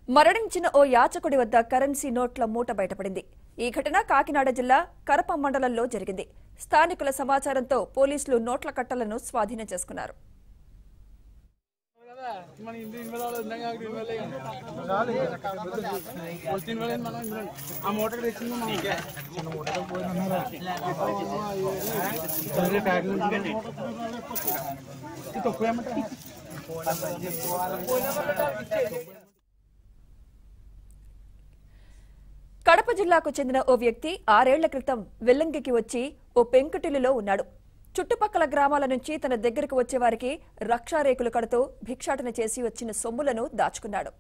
మరణించిన ఓ యాచకుడి వద్ద కరెన్సీ నోట్ల మూట బయటపడింది ఈ ఘటన కాకినాడ జిల్లా కరప మండలంలో జరిగింది స్థానికుల సమాచారంతో పోలీసులు నోట్ల కట్టలను స్వాధీనం చేసుకున్నారు మన ఇంటి ఇన్వెల్ వాళ్ళు ఉందాం కాబట్టి ఇన్వెల్ వచ్చి ఇన్వెల్ అయింది మనం ఇన్వెల్ ఆ మోటార్ తెచ్చింది మనం చిన్న మోటార్ పోయిందన్నారా సరే ట్యాగ్ ఇది తక్కువ ఏమంటారు కడప జిల్లాకు చెందిన ఓ వ్యక్తి ఆరేళ్ల క్రితం వెల్లంగికి వచ్చి ఓ పెంకుటిల్లులో ఉన్నాడు చుట్టుపక్కల గ్రామాల నుంచి తన దగ్గరకు వచ్చేవారికి రక్షారేకులు కడుతూ భిక్షాటన చేసి వచ్చిన సొమ్ములను దాచుకున్నాడు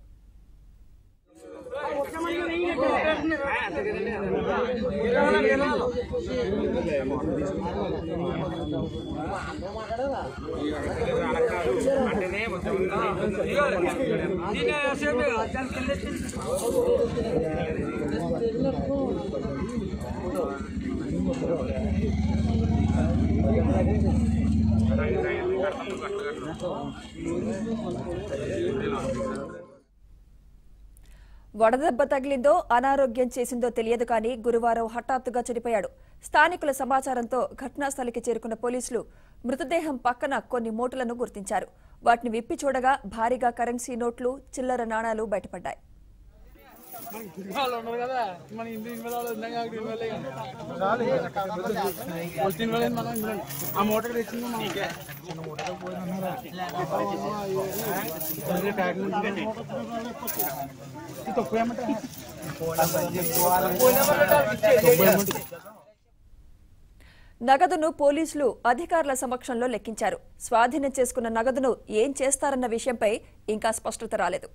వడదెబ్బ తగిలిందో అనారోగ్యం చేసిందో తెలియదు కానీ గురువారం హఠాత్తుగా చనిపోయాడు స్థానికుల సమాచారంతో ఘటనాస్థలికి చేరుకున్న పోలీసులు మృతదేహం పక్కన కొన్ని మూటలను గుర్తించారు వాటిని విప్పి చూడగా భారీగా కరెన్సీ నోట్లు చిల్లర నాణాలు బయటపడ్డాయి వాళ్ళు ఉన్నారు కదా మన ఇంటి ఇన్వెల్ వాళ్ళు ఉందాం కాబట్టి ఇన్వెల్ వచ్చి ఇన్వెల్ అయింది మనం ఇన్వెల్ ఆ మోటార్ తెచ్చింది మనం చిన్న మోటార్ పోయిందన్నారా సరే ట్యాగ్ ఇది తక్కువ ఏమంటారు నగదును పోలీసులు అధికారుల సమక్షంలో లెక్కించారు స్వాధీనం చేసుకున్న నగదును ఏం చేస్తారన్న విషయంపై ఇంకా స్పష్టత రాలేదు